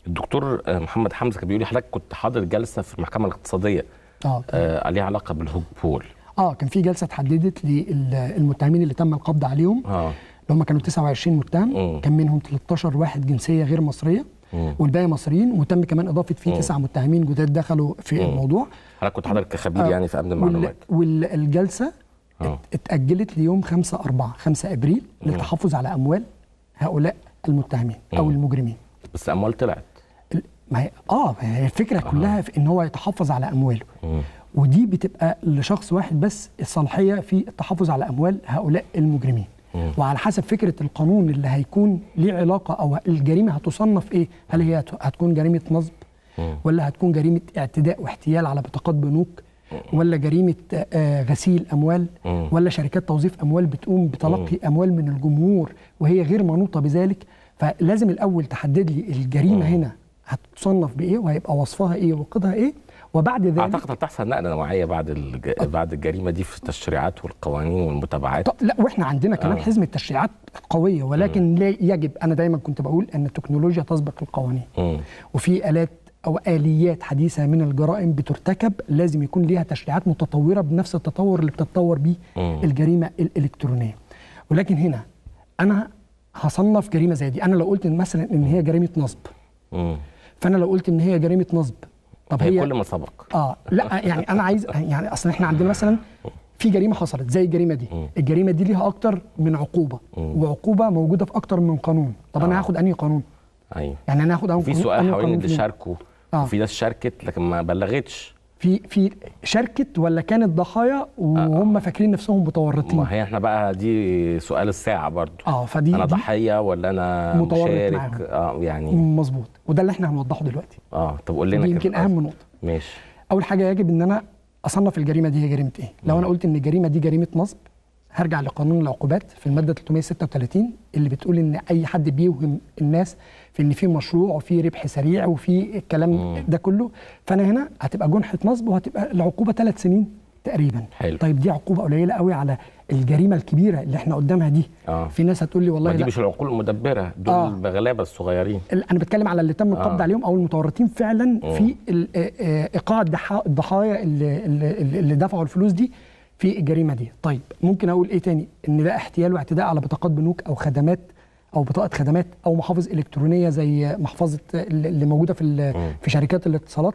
الدكتور آه، محمد حمزه كان بيقول لي حضرتك كنت حاضر جلسه في المحكمه الاقتصاديه اه آه ليها علاقه بالهوج بول اه كان في جلسه اتحددت للمتهمين اللي تم القبض عليهم اه اللي هم كانوا 29 متهم مم. كان منهم 13 واحد جنسيه غير مصريه مم. والباقي مصريين وتم كمان اضافه فيه مم. تسع متهمين جداد دخلوا في مم. الموضوع حضرتك كنت حاضر كخبير آه، يعني في امن وال- المعلومات والجلسه اه اتاجلت ليوم 5 4 5 ابريل للتحفظ على اموال هؤلاء المتهمين او مم. المجرمين بس اموال طلعت ال- ما هي اه ما هي الفكره كلها في ان هو يتحفظ على امواله مم. ودي بتبقى لشخص واحد بس الصلاحيه في التحفظ على اموال هؤلاء المجرمين مم. وعلى حسب فكره القانون اللي هيكون ليه علاقه او الجريمه هتصنف ايه هل هي هت- هتكون جريمه نصب مم. ولا هتكون جريمه اعتداء واحتيال على بطاقات بنوك ولا جريمه آه، غسيل اموال مم. ولا شركات توظيف اموال بتقوم بتلقي اموال من الجمهور وهي غير منوطه بذلك فلازم الاول تحدد لي الجريمه هنا هتصنف بايه وهيبقى وصفها ايه وقدها ايه وبعد ذلك اعتقد هتحصل نقله نوعيه بعد الج... بعد الجريمه دي في التشريعات والقوانين والمتابعات طب لا واحنا عندنا كمان آه. حزمه التشريعات قويه ولكن لا يجب انا دايما كنت بقول ان التكنولوجيا تسبق القوانين مم. وفي الات او اليات حديثه من الجرائم بترتكب لازم يكون ليها تشريعات متطوره بنفس التطور اللي بتتطور بيه مم. الجريمه الالكترونيه ولكن هنا انا هصنف جريمه زي دي انا لو قلت إن مثلا ان هي جريمه نصب مم. فانا لو قلت ان هي جريمه نصب طب هي هي كل ما سبق اه لا يعني انا عايز يعني اصل احنا عندنا مثلا في جريمه حصلت زي الجريمه دي مم. الجريمه دي ليها اكتر من عقوبه مم. وعقوبه موجوده في اكتر من قانون طب انا آه. هاخد انهي قانون ايوه يعني انا هاخد في أنهي سؤال قانون حوالين اللي فيهم؟ شاركوا آه. وفي ناس شاركت لكن ما بلغتش في في شاركت ولا كانت ضحايا وهم فاكرين نفسهم متورطين ما هي احنا بقى دي سؤال الساعه برضو اه فدي انا دي ضحيه ولا انا متورط مشارك معاهم. اه يعني مظبوط وده اللي احنا هنوضحه دلوقتي اه طب قول لنا دي كده يمكن اهم نقطه ماشي اول حاجه يجب ان انا اصنف الجريمه دي هي جريمه ايه لو انا قلت ان الجريمه دي جريمه نصب هرجع لقانون العقوبات في الماده 336 اللي بتقول ان اي حد بيوهم الناس في ان في مشروع وفي ربح سريع وفي الكلام مم. ده كله فانا هنا هتبقى جنحه نصب وهتبقى العقوبه ثلاث سنين تقريبا حلو. طيب دي عقوبه قليله قوي على الجريمه الكبيره اللي احنا قدامها دي اه في ناس هتقول لي والله ما دي لا مش العقول المدبره دول آه. البغلابه الصغيرين ال- انا بتكلم على اللي تم القبض آه. عليهم او المتورطين فعلا مم. في ال- آه، آه، ايقاع الضحا- الضحايا اللي, اللي, اللي دفعوا الفلوس دي في الجريمه دي طيب ممكن اقول ايه تاني ان ده احتيال واعتداء على بطاقات بنوك او خدمات او بطاقه خدمات او محافظ الكترونيه زي محفظه اللي اللي موجوده في ال- مم. في شركات الاتصالات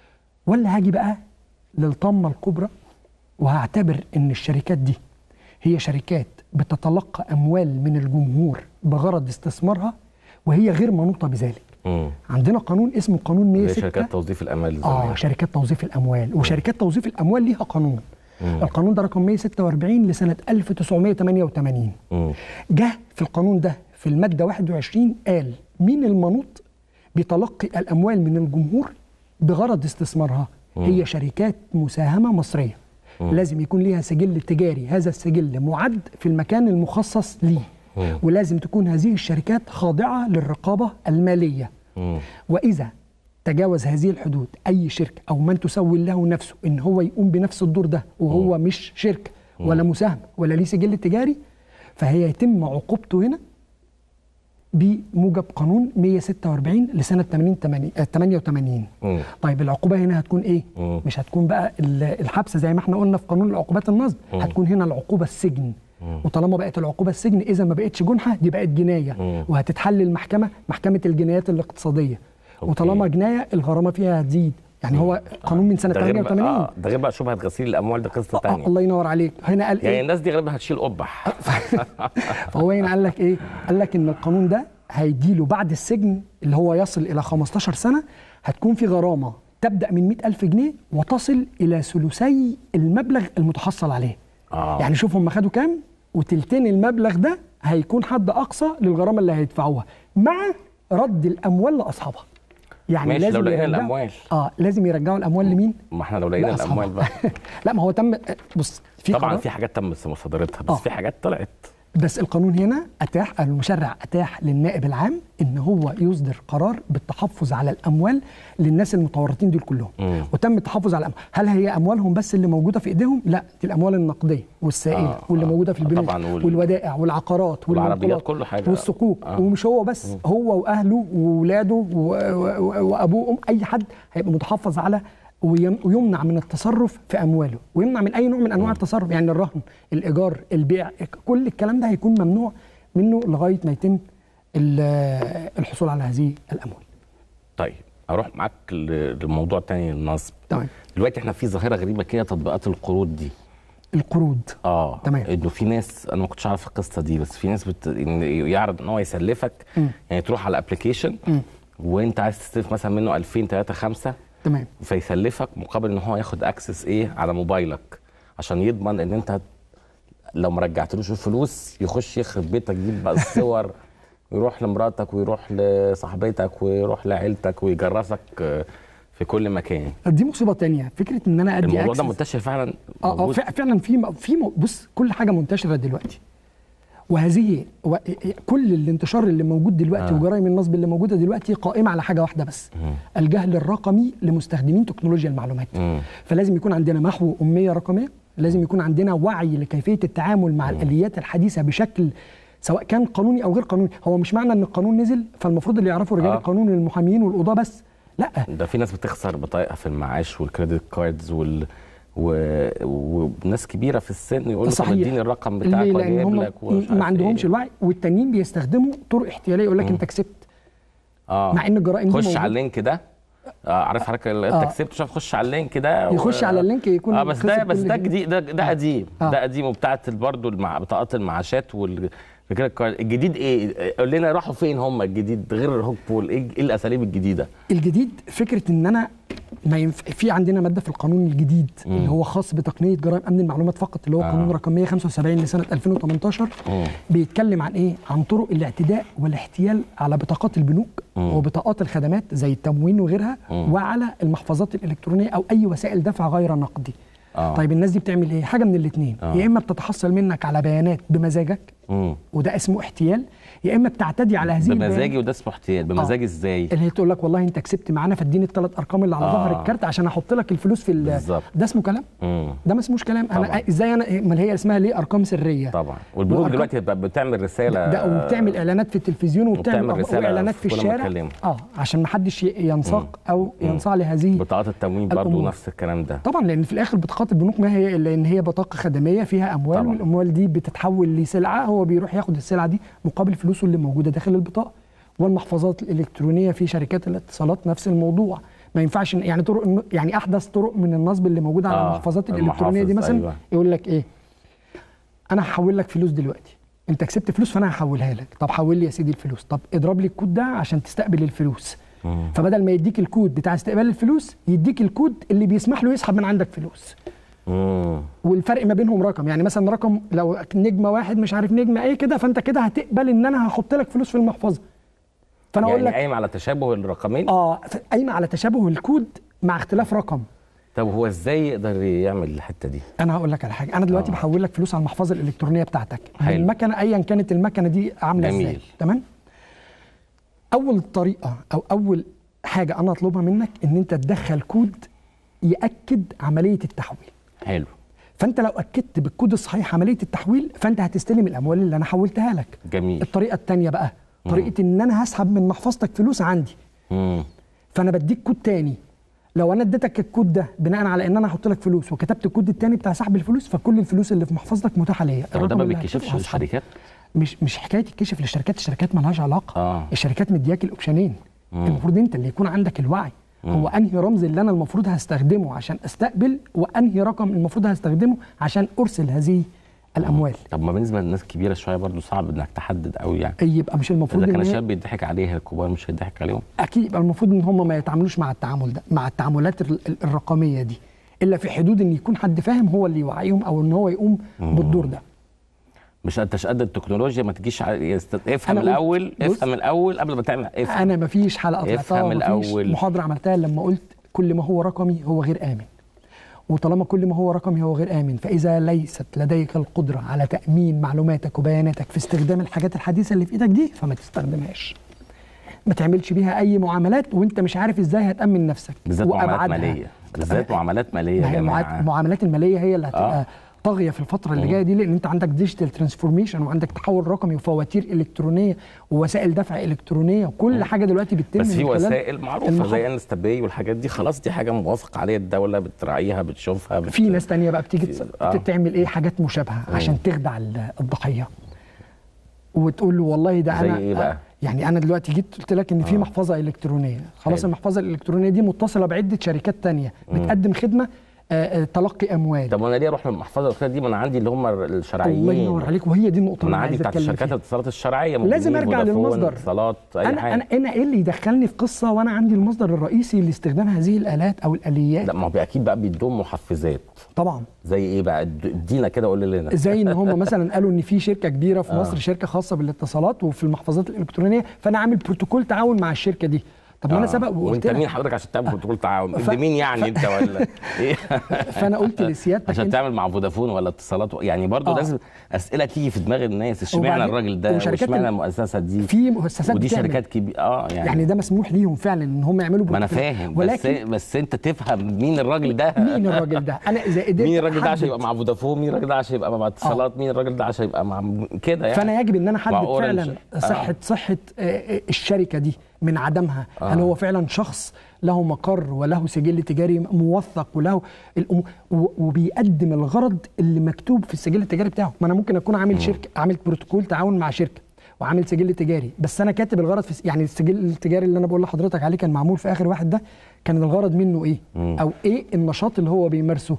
ولا هاجي بقى للطامه الكبرى وهعتبر ان الشركات دي هي شركات بتتلقى اموال من الجمهور بغرض استثمارها وهي غير منوطه بذلك امم عندنا قانون اسمه قانون زي 106 شركات توظيف الامال اه زمان شركات توظيف الاموال وشركات توظيف الاموال ليها قانون مم. القانون ده رقم 146 لسنه 1988 مم. جه في القانون ده في الماده 21 قال مين المنوط بتلقي الاموال من الجمهور بغرض استثمارها هي شركات مساهمه مصريه لازم يكون ليها سجل تجاري هذا السجل معد في المكان المخصص ليه مم. ولازم تكون هذه الشركات خاضعه للرقابه الماليه مم. واذا تجاوز هذه الحدود اي شركه او من تسول له نفسه ان هو يقوم بنفس الدور ده وهو مش شركه ولا مساهم ولا ليه سجل تجاري فهي يتم عقوبته هنا بموجب قانون 146 لسنه 80 80 آه، 88 مم. طيب العقوبه هنا هتكون ايه مم. مش هتكون بقى ال- الحبس زي ما احنا قلنا في قانون العقوبات النصب هتكون هنا العقوبه السجن وطالما بقت العقوبه السجن اذا ما بقتش جنحه دي بقت جنايه مم. وهتتحل المحكمه محكمه الجنايات الاقتصاديه أوكي. وطالما جنايه الغرامه فيها هتزيد يعني هو قانون من سنه ده غير بقى 88 آه ده غير بقى شبهه غسيل الاموال ده قصه آه ثانيه الله ينور عليك هنا قال يعني ايه الناس دي غالبا هتشيل قبح فهو هنا قال لك ايه قال لك ان القانون ده هيديله بعد السجن اللي هو يصل الى 15 سنه هتكون في غرامه تبدا من 100000 جنيه وتصل الى ثلثي المبلغ المتحصل عليه آه. يعني شوف هم خدوا كام وتلتين المبلغ ده هيكون حد اقصى للغرامه اللي هيدفعوها مع رد الاموال لاصحابها يعني ماشي، لازم لو لقينا يرجعوا- الأموال. اه لازم يرجعوا الاموال لمين ما احنا لو لقينا لأصحابها. الاموال بقى لا ما هو تم بص في طبعا قرار في حاجات تم مصادرتها بس آه. في حاجات طلعت بس القانون هنا اتاح المشرع اتاح للنائب العام ان هو يصدر قرار بالتحفظ على الاموال للناس المتورطين دول كلهم مم. وتم التحفظ على الأموال. هل هي اموالهم بس اللي موجوده في ايديهم لا دي الاموال النقديه والسائله آه، واللي آه. موجوده في آه، البنوك طبعاً، وال- والودائع والعقارات والعربيات، والمنقولات كل حاجة. والصكوك آه. ومش هو بس هو واهله وولاده و- و- وابوه وام اي حد هيبقى متحفظ على ويم- ويمنع من التصرف في امواله ويمنع من اي نوع من انواع التصرف يعني الرهن الايجار البيع كل الكلام ده هيكون ممنوع منه لغايه ما يتم ال- الحصول على هذه الاموال طيب اروح معاك ل- لموضوع تاني النصب تمام دلوقتي احنا في ظاهره غريبه كده تطبيقات القروض دي القروض اه تمام. انه في ناس انا ما كنتش عارف القصه دي بس في ناس بت... إن يعرض ان هو يسلفك مم. يعني تروح على الابلكيشن مم. وانت عايز تستلف مثلا منه 2000 3 5 تمام فيسلفك مقابل ان هو ياخد اكسس ايه على موبايلك عشان يضمن ان انت لو ما رجعتلوش الفلوس يخش يخرب بيتك يجيب بقى الصور ويروح لمراتك ويروح لصاحبتك ويروح لعيلتك ويجرسك آه، في كل مكان دي مصيبه تانية فكره ان انا ادي الموضوع ده access- منتشر فعلا اه اه موجود؟ فع- فعلا في م- في م- بص كل حاجه منتشره دلوقتي وهذه و... كل الانتشار اللي موجود دلوقتي آه. آه. وجرائم النصب اللي موجوده دلوقتي قائمه على حاجه واحده بس الجهل الرقمي لمستخدمين تكنولوجيا المعلومات مم. فلازم يكون عندنا محو اميه رقميه لازم يكون عندنا وعي لكيفيه التعامل مع الاليات الحديثه بشكل سواء كان قانوني او غير قانوني هو مش معنى ان القانون نزل فالمفروض اللي يعرفوا رجال آه. آه. القانون المحامين والقضاه بس لا ده في ناس بتخسر بطايقها في المعاش والكريدت كاردز وال و... وناس كبيره في السن يقول لك طب صحيح. اديني الرقم بتاعك ليه؟ لان واجيب هم لك ومش ما عارف عندهمش إيه. الوعي والتانيين بيستخدموا طرق احتياليه يقول لك مم. انت كسبت اه مع ان الجرائم دي خش موجودة. على اللينك ده آه عارف حضرتك ال- انت آه. كسبت شوف خش على اللينك ده يخش على اللينك يكون اه بس ده خسر بس كل ده شيء. جديد ده, ده قديم آه. ده قديم وبتاعت برضه المع... بطاقات المعاشات وال الكريدت كارد. الجديد ايه؟ قول لنا راحوا فين هم الجديد غير الهوك بول ايه إيه الاساليب الجديده؟ الجديد فكره ان انا ما ينف... في عندنا ماده في القانون الجديد مم. اللي هو خاص بتقنيه جرائم امن المعلومات فقط اللي هو آه. قانون رقم 175 لسنه 2018 مم. بيتكلم عن ايه؟ عن طرق الاعتداء والاحتيال على بطاقات البنوك مم. وبطاقات الخدمات زي التموين وغيرها مم. وعلى المحفظات الالكترونيه او اي وسائل دفع غير نقدي. آه. طيب الناس دي بتعمل ايه؟ حاجه من الاثنين آه. يا اما بتتحصل منك على بيانات بمزاجك مم. وده اسمه احتيال يا اما بتعتدي على هذه بمزاجي البيانات وده اسمه احتيال بمزاجي ازاي؟ اللي هي تقول لك والله انت كسبت معانا فاديني الثلاث ارقام اللي على آه. ظهر الكارت عشان احط لك الفلوس في ال- بالظبط. ده اسمه كلام مم. ده ما اسموش كلام طبعاً. انا ازاي انا امال هي اسمها ليه ارقام سريه طبعا والبنوك وأرقام- دلوقتي بقت بتعمل رساله ده وبتعمل اعلانات في التلفزيون وبتعمل, وبتعمل رسالة واعلانات في في كل ما الشارع تكلمه. اه عشان ما حدش ي- ينساق او ينصاع لهذه بطاقات التموين برضه الأمور. نفس الكلام ده طبعا لان في الاخر بطاقات البنوك ما هي الا ان هي بطاقه خدميه فيها اموال طبعاً. والاموال دي بتتحول لسلعه هو بيروح ياخد السلعه دي مقابل فلوسه اللي موجوده داخل البطاقه والمحفظات الالكترونيه في شركات الاتصالات نفس الموضوع ما ينفعش إن- يعني طرق الن- يعني احدث طرق من النصب اللي موجوده على آه، المحفظات الالكترونيه دي المحافظ، مثلا أيوة. يقول لك ايه انا هحول لك فلوس دلوقتي انت كسبت فلوس فانا هحولها لك طب حول لي يا سيدي الفلوس طب اضرب لي الكود ده عشان تستقبل الفلوس مم. فبدل ما يديك الكود بتاع استقبال الفلوس يديك الكود اللي بيسمح له يسحب من عندك فلوس مم. والفرق ما بينهم رقم يعني مثلا رقم لو نجمه واحد مش عارف نجمه ايه كده فانت كده هتقبل ان انا هحط لك فلوس في المحفظه فانا اقول يعني لك قايم على تشابه الرقمين اه ف- قايمه على تشابه الكود مع اختلاف رقم طب هو ازاي يقدر يعمل الحته دي؟ انا هقول لك على حاجه انا دلوقتي آه. بحول لك فلوس على المحفظه الالكترونيه بتاعتك حلو. المكنه ايا كانت المكنه دي عامله ازاي جميل. تمام اول طريقه او اول حاجه انا اطلبها منك ان انت تدخل كود ياكد عمليه التحويل حلو فانت لو اكدت بالكود الصحيح عمليه التحويل فانت هتستلم الاموال اللي انا حولتها لك جميل الطريقه الثانيه بقى طريقه ان انا هسحب من محفظتك فلوس عندي مم. فانا بديك كود تاني لو انا اديتك الكود ده بناء على ان انا احط لك فلوس وكتبت الكود التاني بتاع سحب الفلوس فكل الفلوس اللي في محفظتك متاحه ليا طب ده الرقم ما اللي بيتكشفش هكتبه هسحبه. للشركات؟ مش مش حكايه يتكشف للشركات الشركات مالهاش علاقه آه. الشركات مدياك الاوبشنين مم. المفروض انت اللي يكون عندك الوعي هو انهي رمز اللي انا المفروض هستخدمه عشان استقبل وانهي رقم المفروض هستخدمه عشان ارسل هذه الاموال طب ما بالنسبه للناس كبيره شويه برضو صعب انك تحدد قوي يعني يبقى مش المفروض اذا كان ان هي- الشباب بيضحك عليها الكبار مش هيضحك عليهم اكيد يبقى المفروض ان هم ما يتعاملوش مع التعامل ده مع التعاملات ال- ال- الرقميه دي الا في حدود ان يكون حد فاهم هو اللي يوعيهم او ان هو يقوم بالدور ده مش انتش قد التكنولوجيا ما تجيش ع- يست... افهم أنا قلت- الاول بص. افهم الاول قبل ما تعمل افهم انا ما فيش حلقه طلعتها افهم ومفيش الأول. محاضره عملتها لما قلت كل ما هو رقمي هو غير امن وطالما كل ما هو رقمي هو غير امن فاذا ليست لديك القدره على تامين معلوماتك وبياناتك في استخدام الحاجات الحديثه اللي في ايدك دي فما تستخدمهاش ما تعملش بيها اي معاملات وانت مش عارف ازاي هتامن نفسك بالذات معاملات وأبعادها. ماليه بالذات معاملات ماليه ما يا هي المعا- جماعه المعاملات الماليه هي اللي هتبقى آه. طاغيه في الفتره اللي جايه دي لان انت عندك ديجيتال ترانسفورميشن وعندك تحول رقمي وفواتير الكترونيه ووسائل دفع الكترونيه وكل حاجه دلوقتي بتتم بس في من خلال وسائل معروفه المحافظ. زي انستا باي والحاجات دي خلاص دي حاجه موافق عليها الدوله بتراعيها بتشوفها بت... في ناس تانية بقى بتيجي في- آه. آه. تعمل ايه حاجات مشابهه عشان تخدع ال- الضحيه وتقول له والله ده زي انا إيه بقى؟ يعني انا دلوقتي جيت قلت لك ان في محفظه الكترونيه خلاص حلو. المحفظه الالكترونيه دي متصله بعده شركات تانية بتقدم خدمه آه، آه، تلقي اموال طب وانا ليه اروح للمحفظه الالكترونيه دي ما انا عندي اللي هم الشرعيين الله ينور عليك وهي دي النقطه ما اللي انا عندي عايز بتاعت اتكلم الشركات فيها الاتصالات الشرعيه لازم موبينيل، أرجع فودافون، للمصدر. اتصالات اي انا حاجه انا انا ايه اللي يدخلني في قصه وانا عندي المصدر الرئيسي لاستخدام هذه الالات او الاليات لا ما هو اكيد بقى بيدوم محفزات طبعا زي ايه بقى اد- ادينا كده قول لنا زي ان هم مثلا قالوا ان في شركه كبيره في مصر شركه خاصه بالاتصالات وفي المحفظات الالكترونيه فانا عامل بروتوكول تعاون مع الشركه دي طب ما انا آه. سبق وقلت وانت لك مين حضرتك عشان تعمل بروتوكول تعاون ف- انت مين يعني انت ولا ايه فانا قلت لسيادتك عشان انت تعمل مع فودافون ولا اتصالات يعني برضو آه. لازم اسئله تيجي في دماغ الناس اشمعنى وبعدين- الراجل ده وشركات واشمعنى ال- المؤسسه دي في مؤسسات ودي بتعمل. شركات كبيره اه يعني, يعني ده مسموح ليهم فعلا ان هم يعملوا ما انا بروتوكول. فاهم بس ولكن بس انت تفهم مين الراجل ده مين الراجل ده انا اذا قدرت مين الراجل ده عشان أحدد- يبقى مع فودافون مين الراجل ده عشان يبقى مع اتصالات مين الراجل ده عشان يبقى مع كده يعني فانا يجب ان انا مع احدد أورنج. فعلا آه. صحه صحه آه، آه، الشركه دي من عدمها هل هو فعلا شخص له مقر وله سجل تجاري موثق وله الأم... و- وبيقدم الغرض اللي مكتوب في السجل التجاري بتاعه ما انا ممكن اكون عامل شركه عامل بروتوكول تعاون مع شركه وعامل سجل تجاري بس انا كاتب الغرض في س- يعني السجل التجاري اللي انا بقول لحضرتك عليه كان معمول في اخر واحد ده كان الغرض منه ايه او ايه النشاط اللي هو بيمارسه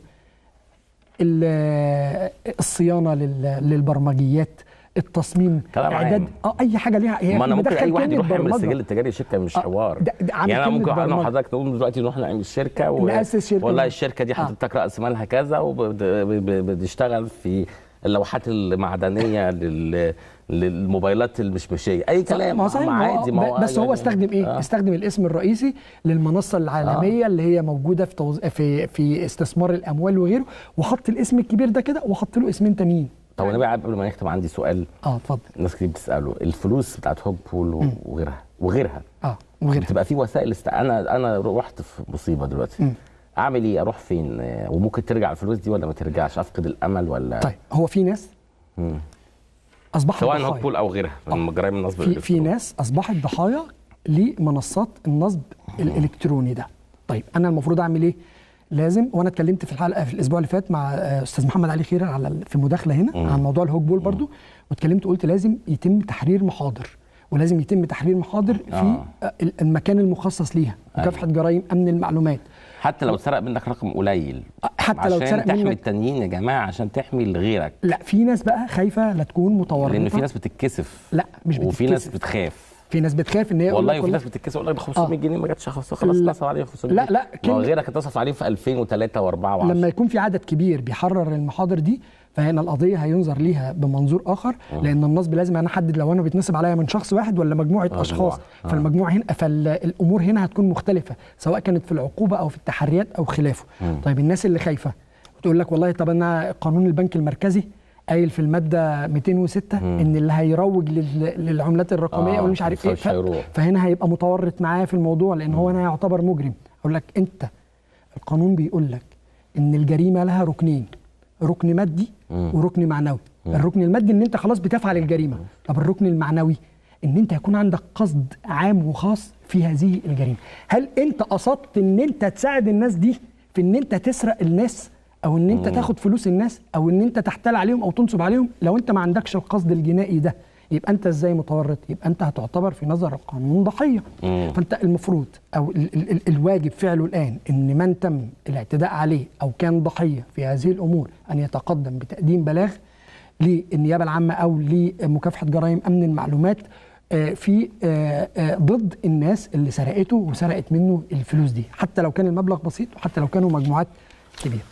ال- الصيانه لل- للبرمجيات التصميم كلام اعداد عام. اه اي حاجه ليها هي ما انا ممكن مدخل اي واحد كلمة يروح يعمل برمجة. السجل التجاري شركه مش آه، حوار ده- ده عامل يعني انا كلمة ممكن انا برمجة. وحضرتك نقوم دلوقتي نروح نعمل شركه و... نأسس شركة. والله الشركه دي آه. حضرتك راس مالها كذا وبتشتغل في اللوحات المعدنيه لل... للموبايلات المشمشيه اي كلام ما هو صحيح ما ما هو- عادي ما هو بس هو يعني- استخدم ايه؟ آه. استخدم الاسم الرئيسي للمنصه العالميه اللي هي موجوده في توز... في في استثمار الاموال وغيره وحط الاسم الكبير ده كده وحط له اسمين تانيين طب انا بقى قبل ما نختم عندي سؤال اه اتفضل ناس كتير بتساله الفلوس بتاعت هوب بول و- وغيرها وغيرها اه وغيرها بتبقى في وسائل است... انا انا رحت في مصيبه دلوقتي اعمل ايه اروح فين آه، وممكن ترجع الفلوس دي ولا ما ترجعش افقد الامل ولا طيب هو في ناس اصبحت سواء ضحايا. هوب بول او غيرها من جرائم النصب في في الإلكتروني. ناس اصبحت ضحايا لمنصات النصب الالكتروني ده طيب انا المفروض اعمل ايه لازم وانا اتكلمت في الحلقه في الاسبوع اللي فات مع آه، استاذ محمد علي خير على ال- في مداخله هنا عن موضوع الهوك بول برضو واتكلمت قلت لازم يتم تحرير محاضر ولازم يتم تحرير محاضر في آه. آه، ال- المكان المخصص ليها مكافحه جرائم امن المعلومات حتى لو اتسرق منك رقم قليل حتى لو عشان اتسرق تحمي منك- التانيين يا جماعه عشان تحمي غيرك لا في ناس بقى خايفه لا تكون متورطه لان في ناس بتتكسف لا، مش وفي ناس بتتكسف. بتخاف في ناس بتخاف ان هي يقول والله لك وفي ناس بتتكسف يقول لك ده 500 جنيه ما جاتش خلاص خلاص لا. اتصل عليه 500 لا، لا، ما هو كلمة- غيرك اتصل عليه في 2003 و4 و10 لما يكون في عدد كبير بيحرر المحاضر دي فهنا القضيه هينظر ليها بمنظور اخر لان النصب لازم انا احدد لو انا بيتنصب عليا من شخص واحد ولا مجموعه مجموعة. اشخاص آه. فالمجموعه هنا فالامور هنا هتكون مختلفه سواء كانت في العقوبه او في التحريات او خلافه طيب الناس اللي خايفه وتقول لك والله طب انا قانون البنك المركزي قايل في الماده 206 ان اللي هيروج لل- للعملات الرقميه آه، او مش عارف ايه مش هيروح. فهنا هيبقى متورط معاه في الموضوع لان هو هنا يعتبر مجرم اقول لك انت القانون بيقول لك ان الجريمه لها ركنين ركن مادي وركن معنوي الركن المادي ان انت خلاص بتفعل الجريمه طب الركن المعنوي ان انت يكون عندك قصد عام وخاص في هذه الجريمه هل انت قصدت ان انت تساعد الناس دي في ان انت تسرق الناس او ان انت تاخد فلوس الناس او ان انت تحتال عليهم او تنصب عليهم لو انت ما عندكش القصد الجنائي ده يبقى انت ازاي متورط يبقى انت هتعتبر في نظر القانون ضحيه فانت المفروض او ال ال ال الواجب فعله الان ان من تم الاعتداء عليه او كان ضحيه في هذه الامور ان يتقدم بتقديم بلاغ للنيابه العامه او لمكافحه جرائم امن المعلومات آه، في آه، آه، ضد الناس اللي سرقته وسرقت منه الفلوس دي حتى لو كان المبلغ بسيط وحتى لو كانوا مجموعات كبيره